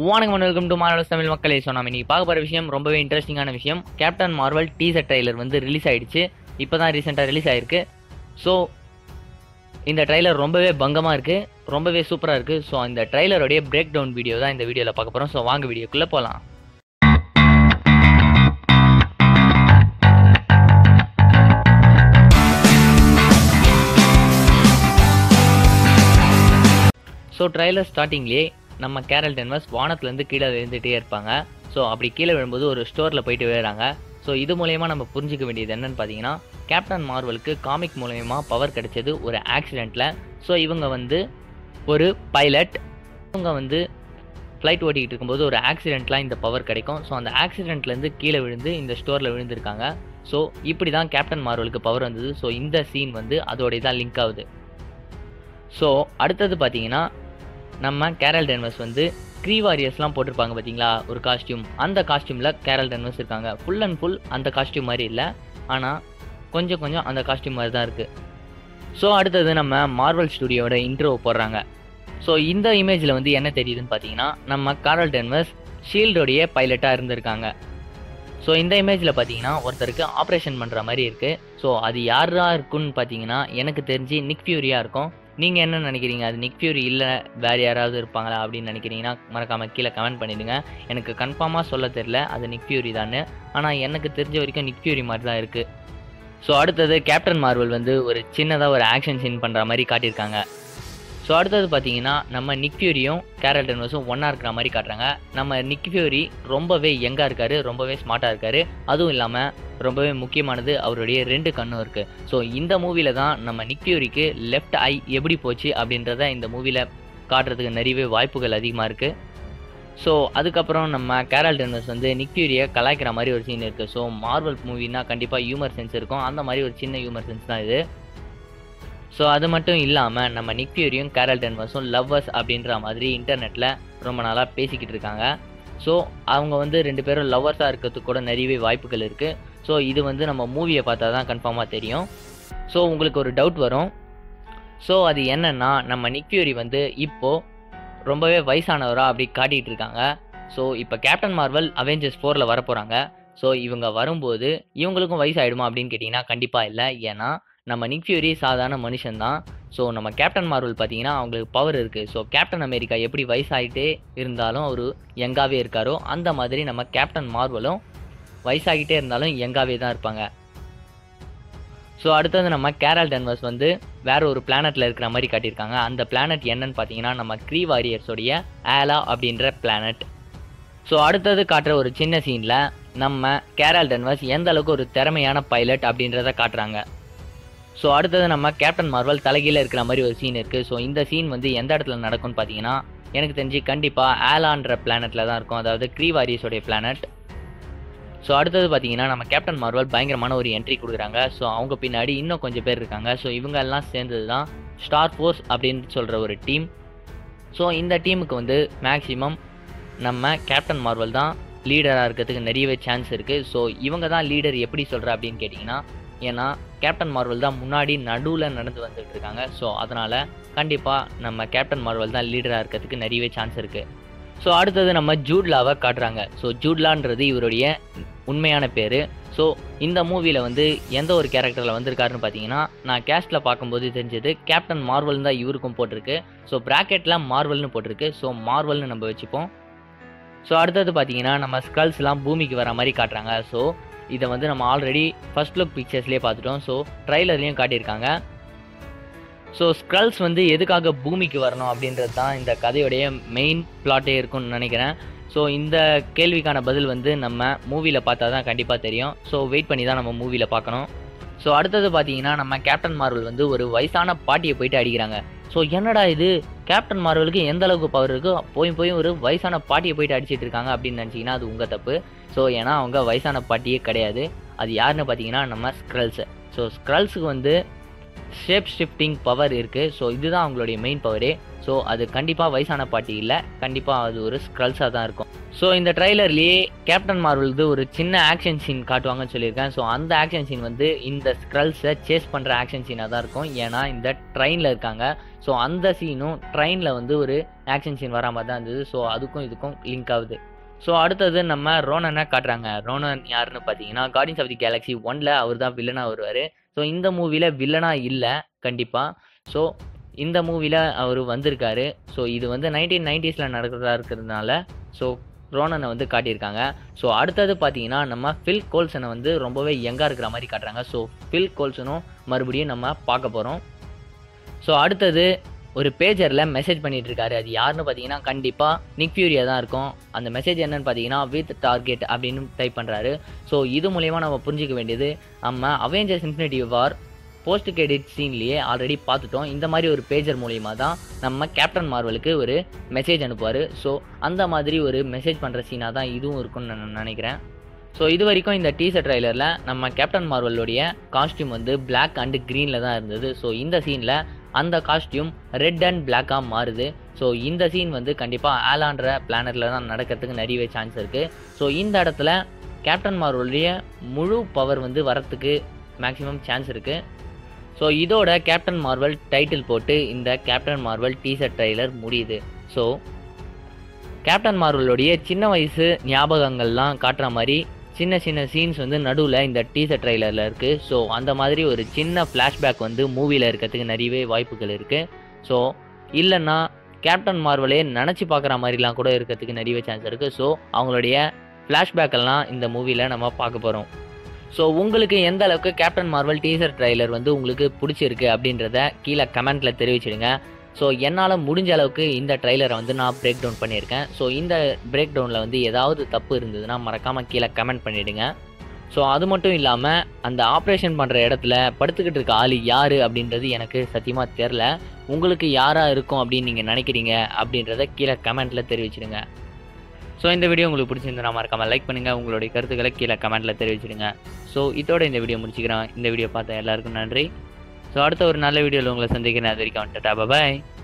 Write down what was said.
வணக்கம் welcome to மாரலஸ் Tamil மக்களே so நம்ம இன்னைக்கு பார்க்க போகிற விஷயம் ரொம்பவே இன்ட்ரெஸ்டிங்கான விஷயம் கேப்டன் மார்வல் டீசர் ட்ரைலர் வந்து ரிலீஸ் ஆயிடுச்சு இப்போ தான் ரீசெண்டாக ரிலீஸ் ஆயிருக்கு ஸோ இந்த ட்ரைலர் ரொம்பவே பங்கமாக இருக்குது ரொம்பவே சூப்பராக இருக்குது ஸோ இந்த ட்ரைலருடைய பிரேக் டவுன் வீடியோ தான் இந்த வீடியோவில் பார்க்க போகிறோம் ஸோ வாங்க வீடியோக்குள்ளே போகலாம் ஸோ ட்ரைலர் ஸ்டார்டிங்லேயே நம்ம கேரல் டென்வர்ஸ் வானத்துலேருந்து கீழே விழுந்துகிட்டே இருப்பாங்க ஸோ அப்படி கீழே விழும்போது ஒரு ஸ்டோரில் போயிட்டு விழுறாங்க ஸோ இது மூலயமா நம்ம புரிஞ்சிக்க வேண்டியது என்னன்னு பார்த்தீங்கன்னா கேப்டன் மார்வலுக்கு காமிக் மூலயமா பவர் கிடைச்சது ஒரு ஆக்சிடெண்ட்டில் ஸோ இவங்க வந்து ஒரு பைலட் இவங்க வந்து ஃப்ளைட் ஓட்டிக்கிட்டு இருக்கும்போது ஒரு ஆக்சிடெண்ட்லாம் இந்த பவர் கிடைக்கும் ஸோ அந்த ஆக்சிடெண்ட்லேருந்து கீழே விழுந்து இந்த ஸ்டோரில் விழுந்திருக்காங்க ஸோ இப்படி தான் கேப்டன் மார்வலுக்கு பவர் வந்தது ஸோ இந்த சீன் வந்து அதோடைய தான் லிங்க் ஆகுது ஸோ அடுத்தது பார்த்தீங்கன்னா நம்ம கேரல் டென்வர்ஸ் வந்து க்ரீ வாரியர்ஸ்லாம் போட்டிருப்பாங்க பார்த்தீங்களா ஒரு காஸ்டியூம் அந்த காஸ்டியூமில் கேரல் டென்வர்ஸ் இருக்காங்க ஃபுல் அண்ட் ஃபுல் அந்த காஸ்டியூம் மாதிரி இல்லை ஆனால் கொஞ்சம் கொஞ்சம் அந்த காஸ்டியூம் மாதிரி தான் இருக்குது ஸோ அடுத்தது நம்ம மார்வல் ஸ்டுடியோட இன்ட்ரோ போடுறாங்க ஸோ இந்த இமேஜில் வந்து என்ன தெரியுதுன்னு பார்த்தீங்கன்னா நம்ம காரல் டென்வர்ஸ் ஷீல்டோடைய பைலட்டாக இருந்திருக்காங்க ஸோ இந்த இமேஜில் பார்த்தீங்கன்னா ஒருத்தருக்கு ஆப்ரேஷன் பண்ணுற மாதிரி இருக்குது ஸோ அது யாரா இருக்குன்னு பார்த்தீங்கன்னா எனக்கு தெரிஞ்சு நிக் ஃபியூரியாக இருக்கும் நீங்கள் என்ன நினைக்கிறீங்க அது நிக் ஃபியூரி இல்லை வேறு யாராவது இருப்பாங்களா அப்படின்னு நினைக்கிறீங்கன்னா மறக்காமல் கீழே கமெண்ட் பண்ணிடுங்க எனக்கு கன்ஃபார்மாக சொல்ல தெரில அது நிக் ஃபியூரி தானே ஆனால் எனக்கு தெரிஞ்ச வரைக்கும் நிக் ஃபியூரி மாதிரி தான் இருக்குது ஸோ அடுத்தது கேப்டன் மார்வல் வந்து ஒரு சின்னதாக ஒரு ஆக்ஷன் சீன் பண்ணுற மாதிரி காட்டியிருக்காங்க ஸோ அடுத்தது பார்த்தீங்கன்னா நம்ம நிக் ஃபியூரியும் கேரல் டென்வர்ஸும் ஒன்றா இருக்கிற மாதிரி காட்டுறாங்க நம்ம நிக் ஃபியூரி ரொம்பவே யங்காக இருக்காரு ரொம்பவே ஸ்மார்ட்டாக இருக்காரு அதுவும் இல்லாமல் ரொம்பவே முக்கியமானது அவருடைய ரெண்டு கண்ணும் இருக்குது ஸோ இந்த மூவியில் தான் நம்ம நிக் ஃபியூரிக்கு லெஃப்ட் ஐ எப்படி போச்சு அப்படின்றத இந்த மூவியில் காட்டுறதுக்கு நிறையவே வாய்ப்புகள் அதிகமாக இருக்குது ஸோ அதுக்கப்புறம் நம்ம கேரல் டென்வர்ஸ் வந்து நிக் ஃபியூரியை கலாய்க்கிற மாதிரி ஒரு சீன் இருக்குது ஸோ மார்வல் மூவினா கண்டிப்பாக ஹியூமர் சென்ஸ் இருக்கும் அந்த மாதிரி ஒரு சின்ன ஹியூமர் சென்ஸ் தான் இது ஸோ அது மட்டும் இல்லாமல் நம்ம நிக் ஃபியூரியும் கேரல் டென்வர்ஸும் லவ்வர்ஸ் அப்படின்ற மாதிரி இன்டர்நெட்டில் ரொம்ப நாளாக பேசிக்கிட்டு இருக்காங்க ஸோ அவங்க வந்து ரெண்டு பேரும் லவ்வர்ஸாக இருக்கிறதுக்கு கூட நிறையவே வாய்ப்புகள் இருக்குது ஸோ இது வந்து நம்ம மூவியை பார்த்தா தான் கன்ஃபார்மாக தெரியும் ஸோ உங்களுக்கு ஒரு டவுட் வரும் ஸோ அது என்னென்னா நம்ம நிக் ஃபியூரி வந்து இப்போது ரொம்பவே வயசானவராக அப்படி காட்டிகிட்டு இருக்காங்க ஸோ இப்போ கேப்டன் மார்வல் அவெஞ்சர்ஸ் ஃபோரில் வரப்போகிறாங்க ஸோ இவங்க வரும்போது இவங்களுக்கும் வயசாயிடுமா அப்படின்னு கேட்டிங்கன்னா கண்டிப்பாக இல்லை ஏன்னா நம்ம நிக் ஃபியூரி சாதாரண மனுஷன்தான் ஸோ நம்ம கேப்டன் மார்வல் பார்த்தீங்கன்னா அவங்களுக்கு பவர் இருக்குது ஸோ கேப்டன் அமெரிக்கா எப்படி வயசாகிட்டே இருந்தாலும் அவர் யங்காகவே இருக்காரோ அந்த மாதிரி நம்ம கேப்டன் மார்வலும் வயசாகிட்டே இருந்தாலும் யங்காகவே தான் இருப்பாங்க ஸோ அடுத்தது நம்ம கேரல் டென்வர்ஸ் வந்து வேற ஒரு பிளானட்டில் இருக்கிற மாதிரி காட்டியிருக்காங்க அந்த பிளானட் என்னன்னு பார்த்தீங்கன்னா நம்ம க்ரீ வாரியர்ஸோடைய ஆலா அப்படின்ற பிளானட் ஸோ அடுத்தது காட்டுற ஒரு சின்ன சீனில் நம்ம கேரல் டென்வர்ஸ் எந்த அளவுக்கு ஒரு திறமையான பைலட் அப்படின்றத காட்டுறாங்க ஸோ அடுத்தது நம்ம கேப்டன் மார்வல் தலைகீழ இருக்கிற மாதிரி ஒரு சீன் இருக்குது ஸோ இந்த சீன் வந்து எந்த இடத்துல நடக்கும்னு பார்த்தீங்கன்னா எனக்கு தெரிஞ்சு கண்டிப்பாக ஆலான்ற பிளானட்டில் தான் இருக்கும் அதாவது க்ரீ வாரியர்ஸோடைய பிளானட் ஸோ அடுத்தது பார்த்தீங்கன்னா நம்ம கேப்டன் மார்வல் பயங்கரமான ஒரு என்ட்ரி கொடுக்குறாங்க ஸோ அவங்க பின்னாடி இன்னும் கொஞ்சம் பேர் இருக்காங்க ஸோ இவங்க எல்லாம் சேர்ந்தது தான் ஸ்டார் ஃபோர்ஸ் அப்படின்னு சொல்கிற ஒரு டீம் ஸோ இந்த டீமுக்கு வந்து மேக்ஸிமம் நம்ம கேப்டன் மார்வல் தான் லீடராக இருக்கிறதுக்கு நிறையவே சான்ஸ் இருக்குது ஸோ இவங்க தான் லீடர் எப்படி சொல்கிற அப்படின்னு கேட்டிங்கன்னா ஏன்னா கேப்டன் மார்வல் தான் முன்னாடி நடுவில் நடந்து வந்துட்டு இருக்காங்க ஸோ அதனால் கண்டிப்பாக நம்ம கேப்டன் மார்வல் தான் லீடராக இருக்கிறதுக்கு நிறையவே சான்ஸ் இருக்குது ஸோ அடுத்தது நம்ம ஜூட்லாவை காட்டுறாங்க ஸோ ஜூட்லான்றது இவருடைய உண்மையான பேர் ஸோ இந்த மூவியில் வந்து எந்த ஒரு கேரக்டரில் வந்திருக்காருன்னு பார்த்தீங்கன்னா நான் கேஸ்ட்டில் பார்க்கும்போது தெரிஞ்சது கேப்டன் மார்வல் தான் இவருக்கும் போட்டிருக்கு ஸோ ப்ராக்கெட்டில் மார்வல்னு போட்டிருக்கு ஸோ மார்வல்னு நம்ம வச்சுப்போம் ஸோ அடுத்தது பார்த்தீங்கன்னா நம்ம ஸ்கல்ஸ்லாம் பூமிக்கு வர மாதிரி காட்டுறாங்க ஸோ இதை வந்து நம்ம ஆல்ரெடி ஃபர்ஸ்ட் லுக் பிக்சர்ஸ்லேயே பார்த்துட்டோம் ஸோ ட்ரைலர்லேயும் காட்டியிருக்காங்க ஸோ ஸ்க்ரல்ஸ் வந்து எதுக்காக பூமிக்கு வரணும் அப்படின்றது தான் இந்த கதையுடைய மெயின் பிளாட்டே இருக்கும்னு நினைக்கிறேன் ஸோ இந்த கேள்விக்கான பதில் வந்து நம்ம மூவியில் பார்த்தா தான் கண்டிப்பாக தெரியும் ஸோ வெயிட் பண்ணி தான் நம்ம மூவியில் பார்க்கணும் ஸோ அடுத்தது பார்த்தீங்கன்னா நம்ம கேப்டன் மார்வல் வந்து ஒரு வயசான பாட்டியை போயிட்டு அடிக்கிறாங்க ஸோ என்னடா இது கேப்டன் மார்வலுக்கு எந்த அளவுக்கு பவர் இருக்கோ போய் போய் ஒரு வயசான பாட்டியை போயிட்டு அடிச்சிட்டு இருக்காங்க அப்படின்னு நினச்சிங்கன்னா அது உங்கள் தப்பு ஸோ ஏன்னா அவங்க வயசான பாட்டியே கிடையாது அது யாருன்னு பார்த்தீங்கன்னா நம்ம ஸ்க்ரல்ஸு ஸோ ஸ்க்ரல்ஸுக்கு வந்து ஷேப் ஷிஃப்டிங் பவர் இருக்குது ஸோ இதுதான் அவங்களுடைய மெயின் பவரே ஸோ அது கண்டிப்பாக வயசான பாட்டி இல்லை கண்டிப்பாக அது ஒரு ஸ்க்ரல்ஸாக தான் இருக்கும் ஸோ இந்த ட்ரைலர்லேயே கேப்டன் மார்வல்து ஒரு சின்ன ஆக்ஷன் சீன் காட்டுவாங்கன்னு சொல்லியிருக்கேன் ஸோ அந்த ஆக்ஷன் சீன் வந்து இந்த ஸ்க்ரல்ஸை சேஸ் பண்ணுற ஆக்ஷன் சீனாக தான் இருக்கும் ஏன்னா இந்த ட்ரெயினில் இருக்காங்க ஸோ அந்த சீனும் ட்ரெயினில் வந்து ஒரு ஆக்ஷன் சீன் வரா மாதிரி தான் இருந்தது ஸோ அதுக்கும் இதுக்கும் லிங்க் ஆகுது ஸோ அடுத்தது நம்ம ரோனனை காட்டுறாங்க ரோனன் யாருன்னு பார்த்தீங்கன்னா கார்டியன்ஸ் ஆஃப் தி கேலக்ஸி ஒன்ல அவர் தான் வில்லனாக வருவார் ஸோ இந்த மூவியில் வில்லனாக இல்லை கண்டிப்பாக ஸோ இந்த மூவியில் அவர் வந்திருக்காரு ஸோ இது வந்து நைன்டீன் நைன்டிஸில் நடக்கிறதா இருக்கிறதுனால ஸோ ரோனனை வந்து காட்டியிருக்காங்க ஸோ அடுத்தது பார்த்தீங்கன்னா நம்ம ஃபில் கோல்சனை வந்து ரொம்பவே யங்காக இருக்கிற மாதிரி காட்டுறாங்க ஸோ ஃபில் கோல்சனும் மறுபடியும் நம்ம பார்க்க போகிறோம் ஸோ அடுத்தது ஒரு பேஜரில் மெசேஜ் பண்ணிட்டு இருக்காரு அது யாருன்னு பார்த்தீங்கன்னா கண்டிப்பாக நிக் ஃபியூரியா தான் இருக்கும் அந்த மெசேஜ் என்னன்னு பார்த்தீங்கன்னா வித் டார்கெட் அப்படின்னு டைப் பண்ணுறாரு ஸோ இது மூலயமா நம்ம புரிஞ்சிக்க வேண்டியது நம்ம Avengers Infinity War post credit சீன்லேயே ஆல்ரெடி பார்த்துட்டோம் இந்த மாதிரி ஒரு பேஜர் மூலியமாக தான் நம்ம கேப்டன் மார்வலுக்கு ஒரு மெசேஜ் அனுப்புவார் ஸோ அந்த மாதிரி ஒரு மெசேஜ் பண்ணுற சீனாக தான் இதுவும் இருக்கும்னு நான் நினைக்கிறேன் ஸோ இது வரைக்கும் இந்த டீசர் ட்ரைலரில் நம்ம கேப்டன் மார்வலுடைய காஸ்டியூம் வந்து Black அண்ட் க்ரீனில் தான் இருந்தது ஸோ இந்த சீனில் அந்த காஸ்டியூம் ரெட் அண்ட் பிளாக்காக மாறுது ஸோ இந்த சீன் வந்து கண்டிப்பாக ஆலான்ற பிளானட்டில் தான் நடக்கிறதுக்கு நிறையவே சான்ஸ் இருக்குது ஸோ இந்த இடத்துல கேப்டன் மார்வலுடைய முழு பவர் வந்து வரத்துக்கு மேக்ஸிமம் சான்ஸ் இருக்குது ஸோ இதோட கேப்டன் மார்வல் டைட்டில் போட்டு இந்த கேப்டன் மார்வல் டீசர் ட்ரைலர் முடியுது ஸோ கேப்டன் மார்வலுடைய சின்ன வயசு ஞாபகங்கள்லாம் காட்டுற மாதிரி சின்ன சின்ன சீன்ஸ் வந்து நடுவில் இந்த டீசர் ட்ரைலரில் இருக்குது ஸோ அந்த மாதிரி ஒரு சின்ன ஃப்ளாஷ்பேக் வந்து மூவியில் இருக்கிறதுக்கு நிறையவே வாய்ப்புகள் இருக்குது ஸோ இல்லைன்னா கேப்டன் மார்வலே நினச்சி பார்க்குற மாதிரிலாம் கூட இருக்கிறதுக்கு நிறையவே சான்ஸ் இருக்குது ஸோ அவங்களுடைய flashback எல்லாம் இந்த மூவியில் நம்ம பார்க்க போகிறோம் ஸோ உங்களுக்கு எந்த அளவுக்கு கேப்டன் மார்வல் டீசர் ட்ரைலர் வந்து உங்களுக்கு பிடிச்சிருக்கு அப்படின்றத கீழே கமெண்ட்டில் தெரிவிச்சிடுங்க ஸோ என்னால் முடிஞ்ச அளவுக்கு இந்த ட்ரைலரை வந்து நான் பிரேக் டவுன் பண்ணியிருக்கேன் ஸோ இந்த பிரேக் டவுனில் வந்து ஏதாவது தப்பு இருந்ததுன்னா மறக்காமல் கீழே கமெண்ட் பண்ணிவிடுங்க ஸோ அது மட்டும் இல்லாமல் அந்த ஆப்ரேஷன் பண்ணுற இடத்துல படுத்துக்கிட்டு இருக்க ஆள் யார் அப்படின்றது எனக்கு சத்தியமாக தெரில உங்களுக்கு யாராக இருக்கும் அப்படின்னு நீங்கள் நினைக்கிறீங்க அப்படின்றத கீழே கமெண்ட்டில் தெரிவிச்சிடுங்க ஸோ இந்த வீடியோ உங்களுக்கு பிடிச்சிருந்தா மறக்காமல் லைக் பண்ணுங்கள் உங்களுடைய கருத்துக்களை கீழே கமெண்ட்டில் தெரிவிச்சிடுங்க ஸோ இதோட இந்த வீடியோ முடிச்சுக்கிறேன் இந்த வீடியோ பார்த்த எல்லாருக்கும் நன்றி ஸோ அடுத்த ஒரு நல்ல வீடியோவில் உங்களை சந்திக்கிறேன் அது வரைக்கும் வந்துட்டா பாய்